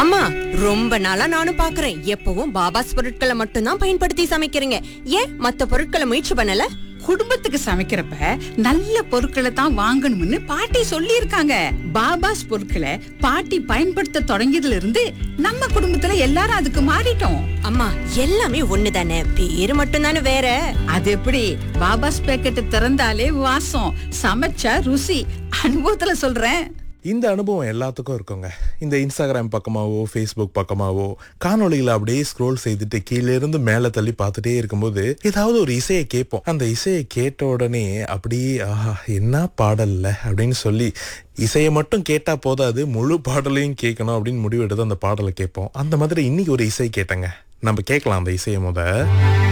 அம்மா ரொம்ப நாளா நானும் பாக்குறேன் எப்பவும் பாபாஸ் பொருட்களை மட்டும்தான் பயன்படுத்தி சமைக்கிறீங்க ஏன் மத்த பொருட்களை முயற்சி பண்ணல குடும்பத்துக்கு சமைக்கிறப்ப நல்ல பொருட்களை தான் வாங்கணும்னு பாட்டி சொல்லியிருக்காங்க பாபாஸ் பொருட்களை பாட்டி பயன்படுத்த தொடங்கியதுல இருந்து நம்ம குடும்பத்துல எல்லாரும் அதுக்கு மாறிட்டோம் அம்மா எல்லாமே ஒண்ணுதானே பேரு மட்டும்தானே வேற அது எப்படி பாபாஸ் பேக்கெட் திறந்தாலே வாசம் சமைச்சா ருசி அனுபவத்துல சொல்றேன் இந்த அனுபவம் எல்லாத்துக்கும் இருக்குங்க இந்த இன்ஸ்டாகிராம் பக்கமாவோ ஃபேஸ்புக் பக்கமாவோ காணொளிகளை அப்படியே ஸ்க்ரோல் செய்துட்டு கீழே இருந்து மேலே தள்ளி பார்த்துட்டே இருக்கும்போது ஏதாவது ஒரு இசையை கேட்போம் அந்த இசையை கேட்ட உடனே அப்படியே ஆஹா என்ன பாடல்ல அப்படின்னு சொல்லி இசையை மட்டும் கேட்டா போதாது முழு பாடலையும் கேட்கணும் அப்படின்னு முடிவெடுத்து அந்த பாடலை கேட்போம் அந்த மாதிரி இன்னைக்கு ஒரு இசை கேட்டேங்க நம்ம கேட்கலாம் அந்த இசையை முத